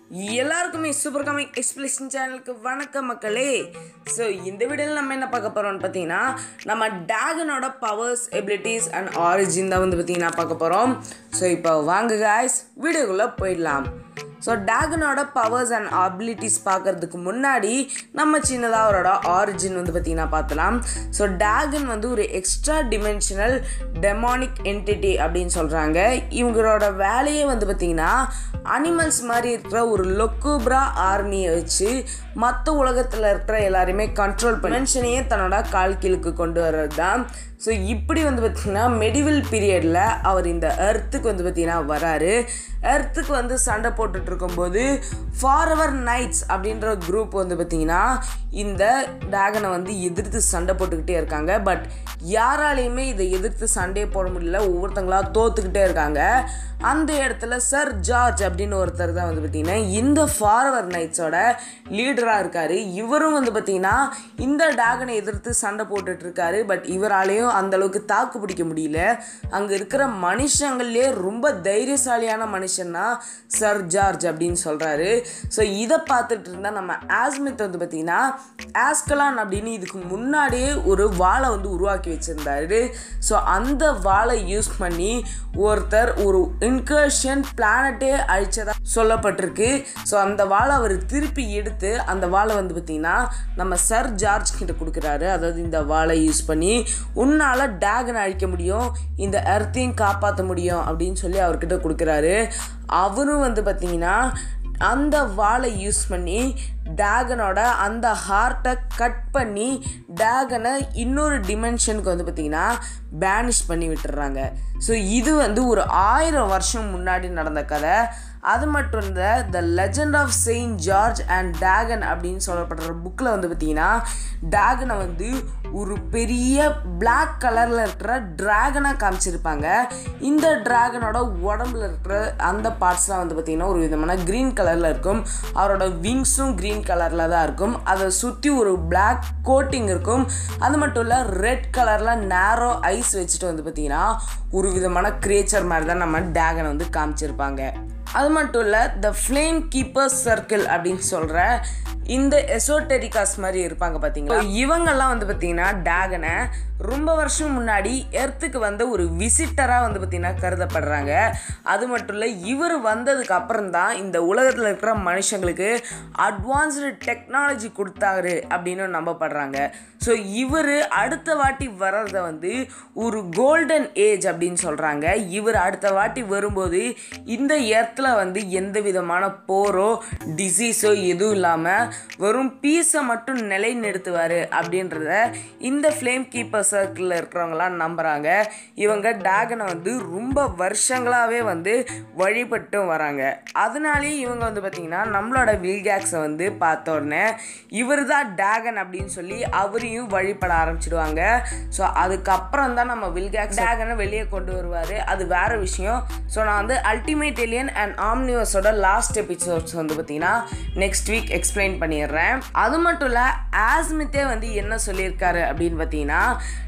எல்லாருக்குமே super comic explanation சேனலுக்கு வணக்கம் மக்களே ஸோ இந்த வீடியோவில் நம்ம என்ன பார்க்க போகிறோம்னு பார்த்தீங்கன்னா நம்ம டேகனோட பவர்ஸ் எபிலிட்டிஸ் அண்ட் ஆரிஜின் தான் வந்து பார்த்தீங்கன்னா பார்க்க போகிறோம் ஸோ இப்போ வாங்க காய்ஸ் வீடியோக்குள்ளே போயிடலாம் ஸோ டேகனோட பவர்ஸ் அண்ட் அபிலிட்டிஸ் பார்க்கறதுக்கு முன்னாடி நம்ம சின்னதாக அவரோட ஆரிஜின் வந்து பார்த்தீங்கன்னா பார்த்தலாம் ஸோ டேகன் வந்து ஒரு எக்ஸ்ட்ரா டிமென்ஷனல் டெமானிக் என்டிட்டி அப்படின்னு சொல்கிறாங்க இவங்களோட வேலையே வந்து பார்த்தீங்கன்னா அனிமல்ஸ் மாதிரி இருக்கிற ஒரு லொக்குப்ரா ஆர்மியை வச்சு மற்ற உலகத்தில் இருக்கிற எல்லாரையுமே கண்ட்ரோல் பண்ணி மனுஷனையே தன்னோட கால் கீழுக்கு கொண்டு வர்றது தான் ஸோ இப்படி வந்து பார்த்திங்கன்னா மெடிவல் பீரியடில் அவர் இந்த எர்த்துக்கு வந்து பார்த்திங்கன்னா வராரு எர்த்துக்கு வந்து சண்டை போட்டுட்டு இருக்கும்போது ஃபார்வர் நைட்ஸ் அப்படின்ற குரூப் வந்து பார்த்திங்கன்னா இந்த டேகனை வந்து எதிர்த்து சண்டை போட்டுக்கிட்டே இருக்காங்க பட் யாராலையுமே இதை எதிர்த்து சண்டையே போட முடியல ஒவ்வொருத்தங்களா தோத்துக்கிட்டே இருக்காங்க அந்த இடத்துல சர் ஜார்ஜ் அப்படின்னு ஒருத்தர் தான் வந்து பார்த்திங்கன்னா இந்த ஃபார்வர் நைட்ஸோட லீடராக இருக்கார் இவரும் வந்து பார்த்திங்கன்னா இந்த டேகனை எதிர்த்து சண்டை போட்டுட்டு இருக்காரு பட் இவராலையும் அந்த அளவுக்கு தாக்கு பிடிக்க முடியல அங்கே இருக்கிற மனுஷங்கள்லேயே ரொம்ப தைரியசாலியான மனுஷன்னா சர் ஜார்ஜ் அப்படின்னு சொல்கிறாரு ஸோ இதை பார்த்துட்டு இருந்தால் நம்ம ஆஸ்மித் வந்து பார்த்திங்கன்னா ஆஸ்கலான் அப்படின்னு இதுக்கு முன்னாடியே ஒரு வாளை வந்து உருவாக்கி வச்சுருந்தாரு ஸோ அந்த வாளை யூஸ் பண்ணி ஒருத்தர் ஒரு இன்கர்ஷன் பிளானட்டே அழிச்சதா சொல்லப்பட்டிருக்கு ஸோ அந்த வாளை அவர் திருப்பி எடுத்து அந்த வாளை வந்து பார்த்திங்கன்னா நம்ம சர் ஜார்ஜ் கிட்ட கொடுக்குறாரு அதாவது இந்த வாளை யூஸ் பண்ணி உன்னால் டேகனை அழிக்க முடியும் இந்த எர்த்தையும் காப்பாற்ற முடியும் அப்படின்னு சொல்லி அவர்கிட்ட கொடுக்குறாரு அவரும் வந்து பார்த்திங்கன்னா அந்த வாளை யூஸ் பண்ணி டேகனோட அந்த ஹார்ட்டை கட் பண்ணி டேகனை இன்னொரு டிமென்ஷனுக்கு வந்து பார்த்திங்கன்னா பேனிஷ் பண்ணி விட்டுறாங்க ஸோ இது வந்து ஒரு ஆயிரம் வருஷம் முன்னாடி நடந்த கதை அது மட்டும் இல்லை the legend of saint George and Dagon அப்படின்னு சொல்லப்படுற புக்கில் வந்து பார்த்தீங்கன்னா டேகனை வந்து ஒரு பெரிய பிளாக் கலரில் இருக்கிற ட்ராகனாக காமிச்சிருப்பாங்க இந்த ட்ராகனோட உடம்புல இருக்கிற அந்த பார்ட்ஸ்லாம் வந்து பார்த்திங்கன்னா ஒரு விதமான க்ரீன் கலரில் இருக்கும் அவரோட விங்ஸும் க்ரீன் கலரில் தான் இருக்கும் அதை சுற்றி ஒரு பிளாக் கோட்டிங் இருக்கும் அது மட்டும் இல்லை ரெட் கலரில் நேரோ ஐஸ் வச்சுட்டு வந்து பார்த்திங்கன்னா ஒரு விதமான கிரியேச்சர் மாதிரி தான் நம்ம டேகனை வந்து காமிச்சிருப்பாங்க அது மட்டும் இல்லை த ஃப்ளேம் கீப்பர்ஸ் சர்க்கிள் அப்படின்னு சொல்கிற இந்த எசோட்டெரிகாஸ் மாதிரி இருப்பாங்க பார்த்தீங்களா இவங்கெல்லாம் வந்து பார்த்தீங்கன்னா டேகனை ரொம்ப வருஷம் முன்னாடி எர்த்துக்கு வந்த ஒரு விசிட்டராக வந்து பார்த்திங்கன்னா கருதப்படுறாங்க அது மட்டும் இல்லை இவர் வந்ததுக்கு அப்புறம் தான் இந்த உலகத்தில் இருக்கிற மனுஷங்களுக்கு அட்வான்ஸ்டு டெக்னாலஜி கொடுத்தாரு அப்படின்னு நம்பப்படுறாங்க ஸோ இவர் அடுத்த வாட்டி வர்றத வந்து ஒரு கோல்டன் ஏஜ் அப்படின்னு சொல்கிறாங்க இவர் அடுத்த வாட்டி வரும்போது இந்த எர்த்தில் வந்து எந்த விதமான போரோ டிசீஸோ எதுவும் இல்லாமல் வெறும் பீஸை மட்டும் நிலைநிறுத்துவார் அப்படின்றத இந்த ஃப்ளேம் கீப்பர் சர்க்கிளில் இருக்கிறவங்களாம் நம்புகிறாங்க இவங்க டேகனை வந்து ரொம்ப வருஷங்களாகவே வந்து வழிபட்டும் வராங்க அதனாலேயே இவங்க வந்து பார்த்திங்கன்னா நம்மளோட வில்கேக்ஸை வந்து பார்த்த உடனே இவர் தான் டேகன் அப்படின்னு சொல்லி அவரையும் வழிபட ஆரம்பிச்சிடுவாங்க ஸோ அதுக்கப்புறம் தான் நம்ம வில்கேக்ஸ் டேகனை வெளியே கொண்டு வருவார் அது வேற விஷயம் ஸோ நான் வந்து அல்டிமேட் எலியன் அண்ட் ஆம்னிவஸோட லாஸ்ட் எபிசோட்ஸ் வந்து பார்த்தீங்கன்னா நெக்ஸ்ட் வீக் எக்ஸ்பிளைன் பண்ணிடுறேன் அது மட்டும் இல்லை ஆஸ்மித்தே வந்து என்ன சொல்லியிருக்காரு அப்படின்னு பார்த்தீங்கன்னா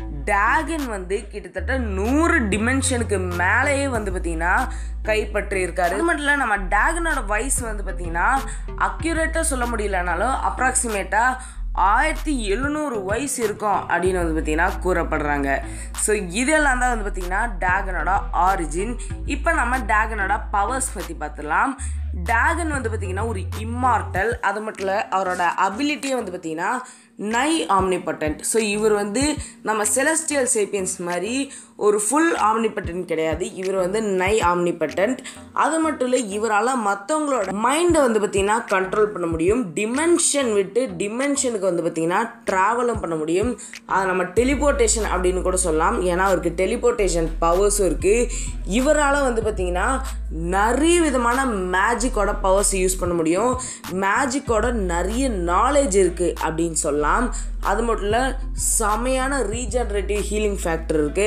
டேகன் வந்து கிட்டத்தட்ட நூறு டிமென்ஷனுக்கு மேலேயே வந்து பார்த்தீங்கன்னா கைப்பற்றி இருக்காரு அது மட்டும் இல்லை நம்ம டேகனோட வயசு வந்து பார்த்தீங்கன்னா அக்யூரேட்டாக சொல்ல முடியலனாலும் அப்ராக்சிமேட்டாக ஆயிரத்தி எழுநூறு வயசு இருக்கும் அப்படின்னு வந்து பார்த்திங்கன்னா கூறப்படுறாங்க ஸோ இதெல்லாம் தான் வந்து பார்த்திங்கன்னா டேகனோட ஆரிஜின் இப்போ நம்ம டேகனோட பவர்ஸ் பற்றி பார்த்துடலாம் டேகன் வந்து பார்த்திங்கன்னா ஒரு இம்மார்டல் அது மட்டும் இல்லை அவரோட அபிலிட்டியே வந்து பார்த்திங்கன்னா நை ஆம்னிபட்டன்ட் ஸோ இவர் வந்து நம்ம செலஸ்டியல் சேப்பியன்ஸ் மாதிரி ஒரு ஃபுல் ஆம்னிபட்டன்ட் கிடையாது இவர் வந்து நை ஆம்னிபட்டன்ட் அது மட்டும் இல்லை இவரால் மற்றவங்களோட மைண்டை வந்து பார்த்திங்கன்னா கண்ட்ரோல் பண்ண முடியும் டிமென்ஷன் விட்டு டிமென்ஷனுக்கு வந்து பார்த்திங்கன்னா ட்ராவலும் பண்ண முடியும் அதை நம்ம டெலிபோர்ட்டேஷன் அப்படின்னு கூட சொல்லலாம் ஏன்னா அவருக்கு டெலிபோர்ட்டேஷன் பவர்ஸும் இருக்குது இவரால் வந்து பார்த்திங்கன்னா நிறைய விதமான மேஜிக்கோட பவர்ஸ் யூஸ் பண்ண முடியும் மேஜிக்கோட நிறைய நாலேஜ் இருக்குது அப்படின்னு சொல்லலாம் அது மட்டும் இல்லை செமையான ரீஜென்ரேட்டிவ் ஹீலிங் ஃபேக்டர் இருக்குது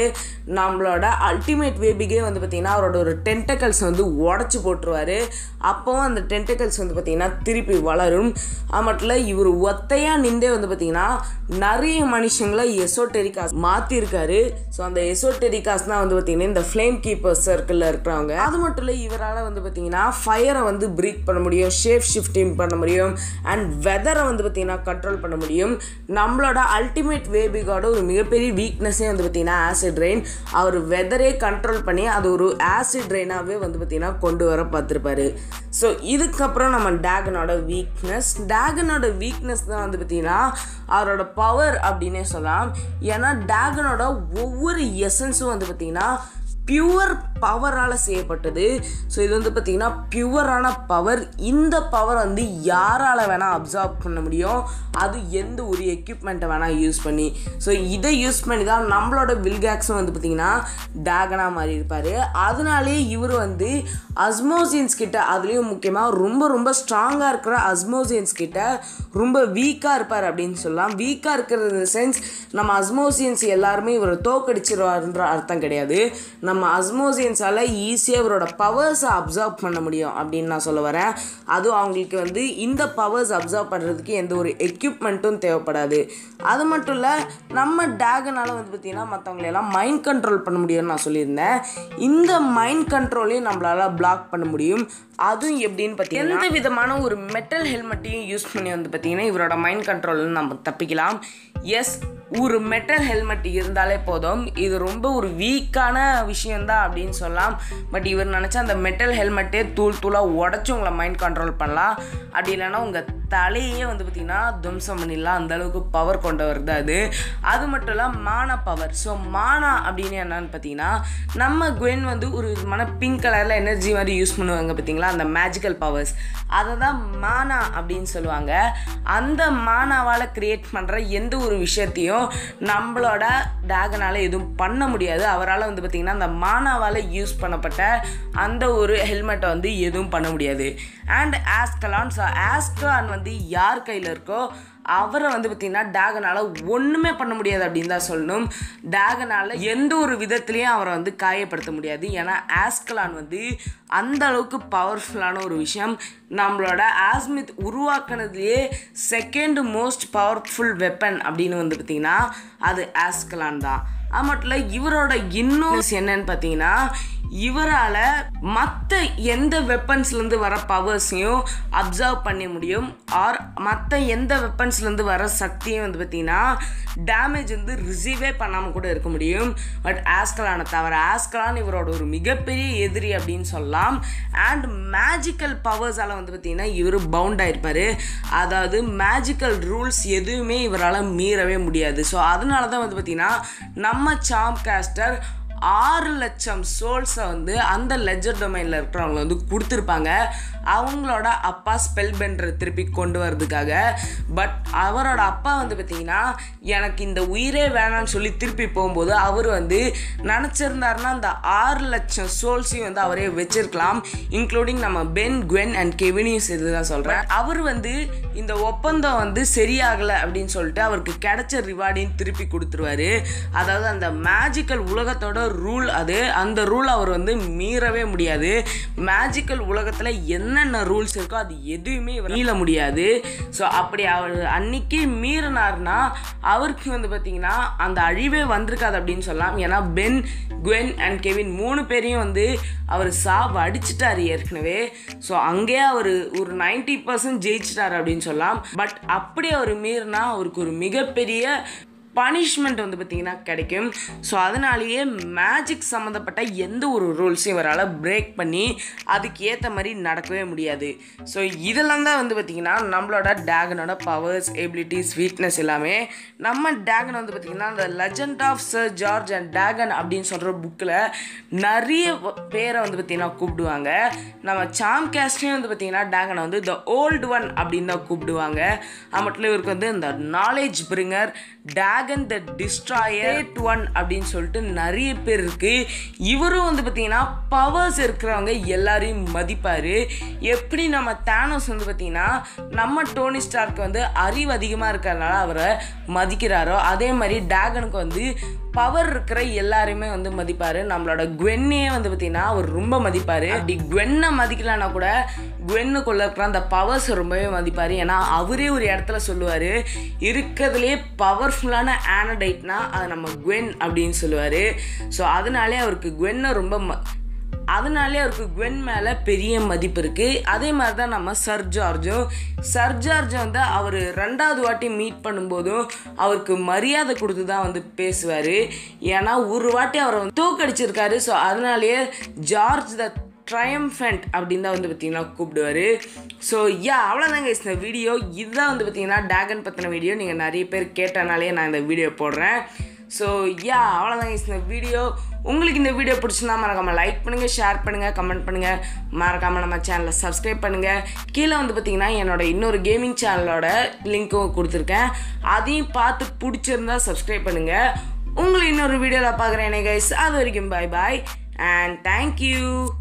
நம்மளோட அல்டிமேட் வேபிகே வந்து பார்த்திங்கன்னா அவரோட ஒரு டென்டக்கல்ஸ் வந்து உடச்சி போட்டுருவார் அப்போவும் அந்த டென்டக்கல்ஸ் வந்து பார்த்திங்கன்னா திருப்பி வளரும் அது மட்டும் இல்லை இவர் ஒத்தையாக நின்றே வந்து பார்த்திங்கன்னா நிறைய மனுஷங்களை எசோட்டெரிகாஸ் மாற்றிருக்காரு ஸோ அந்த எசோட்டெரிகாஸ் தான் வந்து பார்த்திங்கன்னா இந்த ஃப்ளேம் கீப்பர் சர்க்கிளில் இருக்கிறவங்க அது மட்டும் இல்லை இவரால் வந்து பார்த்திங்கன்னா ஃபயரை வந்து பிரீக் பண்ண முடியும் ஷேப் ஷிஃப்டிங் பண்ண முடியும் அண்ட் வெதரை வந்து பார்த்திங்கன்னா கண்ட்ரோல் பண்ண முடியும் நம்மளோட அல்டிமேட் வேபிகோட ஒரு மிகப்பெரிய வீக்னஸே வந்து பார்த்திங்கன்னா ஆசிட் ரெயின் அவர் வெதரே கண்ட்ரோல் பண்ணி அது ஒரு ஆசிட் ரெயினாகவே வந்து பார்த்திங்கன்னா கொண்டு வர பார்த்துருப்பாரு ஸோ இதுக்கப்புறம் நம்ம டேகனோட வீக்னஸ் டேகனோட வீக்னஸ் தான் வந்து பார்த்திங்கன்னா அவரோட பவர் அப்படின்னே சொல்லலாம் ஏன்னா டேகனோட ஒவ்வொரு எசன்ஸும் வந்து பார்த்திங்கன்னா பியூர் பவரால் செய்யப்பட்டது ஸோ இது வந்து பார்த்திங்கன்னா பியூவரான பவர் இந்த பவர் வந்து யாரால் வேணால் அப்சார்ப் பண்ண முடியும் அது எந்த ஒரு எக்யூப்மெண்ட்டை வேணால் யூஸ் பண்ணி ஸோ இதை யூஸ் பண்ணி தான் நம்மளோட வில்கேக்ஸும் வந்து பார்த்திங்கன்னா டேகனாக மாறி இருப்பார் அதனாலே இவர் வந்து அஸ்மோசியன்ஸ் கிட்ட அதுலேயும் முக்கியமாக ரொம்ப ரொம்ப ஸ்ட்ராங்காக இருக்கிற அஸ்மோசியன்ஸ் கிட்ட ரொம்ப வீக்காக இருப்பார் அப்படின்னு சொல்லலாம் வீக்காக இருக்கிறது சென்ஸ் நம்ம அஸ்மோசியன்ஸ் எல்லாருமே இவரை தோக்கடிச்சிருவாருன்ற அர்த்தம் கிடையாது நம்ம அஸ்மோசியன்ஸால் ஈஸியாக இவரோட பவர்ஸை அப்சர்வ் பண்ண முடியும் அப்படின்னு நான் சொல்ல வரேன் அதுவும் அவங்களுக்கு வந்து இந்த பவர்ஸ் அப்சர்வ் பண்ணுறதுக்கு எந்த ஒரு எக்யூப்மெண்ட்டும் தேவைப்படாது அது மட்டும் இல்லை நம்ம டேகனால் வந்து பார்த்திங்கன்னா மற்றவங்களெல்லாம் மைண்ட் கண்ட்ரோல் பண்ண முடியும்னு நான் சொல்லியிருந்தேன் இந்த மைண்ட் கண்ட்ரோலையும் நம்மளால் பிளாக் பண்ண முடியும் அதுவும் எப்படின்னு பார்த்தீங்கன்னா எந்த விதமான ஒரு மெட்டல் ஹெல்மெட்டையும் யூஸ் பண்ணி வந்து பார்த்தீங்கன்னா இவரோட மைண்ட் கண்ட்ரோல் நம்ம தப்பிக்கலாம் எஸ் ஒரு மெட்டல் ஹெல்மெட் இருந்தாலே போதும் இது ரொம்ப ஒரு வீக்கான விஷயந்தான் அப்படின்னு சொல்லலாம் பட் இவர் நினச்சா அந்த மெட்டல் ஹெல்மெட்டே தூள் தூளாக உடச்சி உங்களை மைண்ட் கண்ட்ரோல் பண்ணலாம் அப்படி இல்லைன்னா உங்கள் தலையே வந்து பார்த்திங்கன்னா துவம்சம் பண்ணிடலாம் அந்த அளவுக்கு பவர் கொண்டவர் தான் அது அது மட்டும் இல்லாமல் மானா பவர் ஸோ மானா அப்படின்னு என்னன்னு பார்த்தீங்கன்னா நம்ம குவென் வந்து ஒரு விதமான பிங்க் கலரில் எனர்ஜி மாதிரி யூஸ் பண்ணுவாங்க பார்த்தீங்களா அந்த மேஜிக்கல் பவர்ஸ் அதை தான் மானா அப்படின்னு சொல்லுவாங்க அந்த மானாவால் க்ரியேட் பண்ணுற எந்த ஒரு விஷயத்தையும் நம்மளோட டேகனால் எதுவும் பண்ண முடியாது அவரால் வந்து பார்த்திங்கன்னா அந்த மானாவால் யூஸ் பண்ணப்பட்ட அந்த ஒரு ஹெல்மெட்டை வந்து எதுவும் பண்ண முடியாது அண்ட் ஆஸ்கலான் ஸோ ஆஸ்கலான் வந்து யார் கையில் இருக்கோ அவரை வந்து பார்த்திங்கன்னா டேகனால் ஒன்றுமே பண்ண முடியாது அப்படின்னு தான் சொல்லணும் டேகனால் எந்த ஒரு விதத்துலேயும் அவரை வந்து காயப்படுத்த முடியாது ஏன்னா ஆஸ்கலான் வந்து அந்த அளவுக்கு பவர்ஃபுல்லான ஒரு விஷயம் நம்மளோட ஆஸ்மித் உருவாக்குனதுலேயே செகண்ட் மோஸ்ட் பவர்ஃபுல் வெப்பன் அப்படின்னு வந்து பார்த்திங்கன்னா அது ஆஸ்கலான் தான் அது மட்டும் இல்லை இவரோட இன்னும் என்னன்னு பார்த்தீங்கன்னா இவரால் மற்ற எந்த வெப்பன்ஸ்லேருந்து வர பவர்ஸையும் அப்சர்வ் பண்ண முடியும் ஆர் மற்ற எந்த வெப்பன்ஸ்லேருந்து வர சக்தியும் வந்து பார்த்திங்கன்னா டேமேஜ் வந்து ரிசீவே பண்ணாமல் கூட இருக்க முடியும் பட் ஆஸ்கலானை தவிர ஆஸ்கலான் இவரோட ஒரு மிகப்பெரிய எதிரி அப்படின்னு சொல்லலாம் அண்ட் மேஜிக்கல் பவர்ஸால் வந்து பார்த்திங்கன்னா இவர் பவுண்ட் ஆயிருப்பார் அதாவது மேஜிக்கல் ரூல்ஸ் எதுவுமே இவரால் மீறவே முடியாது ஸோ அதனால தான் வந்து பார்த்திங்கன்னா நம்ம சாம் காஸ்டர் ஆறு லட்சம் சோல்ஸை வந்து அந்த லெஜர் டொமைனில் இருக்கிறவங்க வந்து கொடுத்துருப்பாங்க அவங்களோட அப்பா ஸ்பெல் பெண்டரை திருப்பி கொண்டு வர்றதுக்காக பட் அவரோட அப்பா வந்து பார்த்திங்கன்னா எனக்கு இந்த உயிரே வேணாம்னு சொல்லி திருப்பி போகும்போது அவர் வந்து நினச்சிருந்தாருன்னா அந்த ஆறு லட்சம் சோல்ஸையும் வந்து அவரே வச்சிருக்கலாம் இன்க்ளூடிங் நம்ம பென் குவென் அண்ட் கெவினியும் சேர்த்து தான் சொல்கிறேன் அவர் வந்து இந்த ஒப்பந்தம் வந்து சரியாகலை அப்படின்னு சொல்லிட்டு அவருக்கு கிடைச்ச ரிவார்டையும் திருப்பி கொடுத்துருவாரு அதாவது அந்த மேஜிக்கல் உலகத்தோட ரூல் அது அந்த ரூல் அவர் வந்து மீறவே முடியாது மேஜிக்கல் உலகத்தில் என்னென்ன ரூல்ஸ் இருக்கோ அது எதுவுமே இவர் மீள முடியாது ஸோ அப்படி அவர் அன்னைக்கு மீறினார்னா அவருக்கு வந்து பார்த்திங்கன்னா அந்த அழிவே வந்திருக்காது அப்படின்னு சொல்லலாம் ஏன்னா பென் குவென் அண்ட் கெவின் மூணு பேரையும் வந்து அவர் சாவ் அடிச்சிட்டாரு ஏற்கனவே ஸோ அங்கேயே அவர் ஒரு நைன்டி பர்சன்ட் ஜெயிச்சிட்டாரு அப்படின்னு சொல்லலாம் பட் அப்படி அவர் மீறினா அவருக்கு ஒரு மிகப்பெரிய பனிஷ்மெண்ட் வந்து பார்த்திங்கன்னா கிடைக்கும் ஸோ அதனாலேயே மேஜிக் சம்மந்தப்பட்ட எந்த ஒரு ரூல்ஸையும் இவரால் பிரேக் பண்ணி அதுக்கு ஏற்ற மாதிரி நடக்கவே முடியாது ஸோ இதெல்லாம் தான் வந்து பார்த்திங்கன்னா நம்மளோட டேகனோட பவர்ஸ் எபிலிட்டிஸ் வீக்னஸ் எல்லாமே நம்ம டேகன் வந்து பார்த்திங்கன்னா அந்த legend of sir George and Dagon அப்படின்னு சொல்கிற புக்கில் நிறைய வ- பேரை வந்து பார்த்திங்கன்னா கூப்பிடுவாங்க நம்ம சாம் கேஸ்ட்லேயும் வந்து பார்த்திங்கன்னா டேகனை வந்து த ஓல்டு ஒன் அப்படின்னு தான் கூப்பிடுவாங்க அது மட்டும் இல்ல இவருக்கு வந்து இந்த knowledge bringer Dagon the destroyer one அப்படின்னு சொல்லிட்டு நிறைய பேர் இருக்கு இவரும் வந்து பார்த்தீங்கன்னா பவர்ஸ் இருக்கிறவங்க எல்லாரையும் மதிப்பார் எப்படி நம்ம தேனோஸ் வந்து பார்த்தீங்கன்னா நம்ம டோனி ஸ்டார்க்கு வந்து அறிவு அதிகமாக இருக்கிறதுனால அவரை மதிக்கிறாரோ அதே மாதிரி டேகனுக்கு வந்து பவர் இருக்கிற எல்லாரையுமே வந்து மதிப்பார் நம்மளோட குவென்னையே வந்து பார்த்தீங்கன்னா அவர் ரொம்ப மதிப்பார் அப்படி குவென்னை மதிக்கலன்னா கூட குவென்னுக்குள்ள இருக்கிற அந்த பவர்ஸ் ரொம்பவே மதிப்பார் ஏன்னா அவரே ஒரு இடத்துல சொல்லுவார் இருக்கிறதுலே பவர்ஃபுல்லான ஆனடைட்னா அது நம்ம குவென் அப்படின்னு சொல்லுவார் ஸோ அதனாலே அவருக்கு குவென்னை ரொம்ப ம அதனாலே அவருக்கு குவென் மேலே பெரிய மதிப்பு இருக்குது அதே மாதிரி தான் நம்ம சர் ஜார்ஜும் சர் ஜார்ஜ் வந்து அவர் ரெண்டாவது வாட்டி மீட் பண்ணும்போதும் அவருக்கு மரியாதை கொடுத்து தான் வந்து பேசுவார் ஏன்னா ஒரு வாட்டி அவரை வந்து தூக்கடிச்சிருக்காரு ஸோ அதனாலேயே ஜார்ஜ் த ட்ரையம்ஃபண்ட் அப்படின்னு தான் வந்து பார்த்தீங்கன்னா கூப்பிடுவார் ஸோ யா அவ்வளோதாங்க இந்த வீடியோ இதுதான் வந்து பார்த்தீங்கன்னா டேகன் பற்றின வீடியோ நீங்கள் நிறைய பேர் கேட்டனாலே நான் இந்த வீடியோ போடுறேன் ஸோ யா அவ்வளோதாங்க இந்த வீடியோ உங்களுக்கு இந்த வீடியோ பிடிச்சிருந்தா மறக்காமல் லைக் பண்ணுங்கள் ஷேர் பண்ணுங்கள் கமெண்ட் பண்ணுங்கள் மறக்காமல் நம்ம சேனலை சப்ஸ்கிரைப் பண்ணுங்கள் கீழே வந்து பார்த்தீங்கன்னா என்னோட இன்னொரு கேமிங் சேனலோட லிங்க்கும் கொடுத்துருக்கேன் அதையும் பார்த்து பிடிச்சிருந்தா சப்ஸ்கிரைப் பண்ணுங்கள் உங்களை இன்னொரு வீடியோவில் பார்க்குறேன் கைஸ் அது வரைக்கும் பாய் பாய் அண்ட் தேங்க்யூ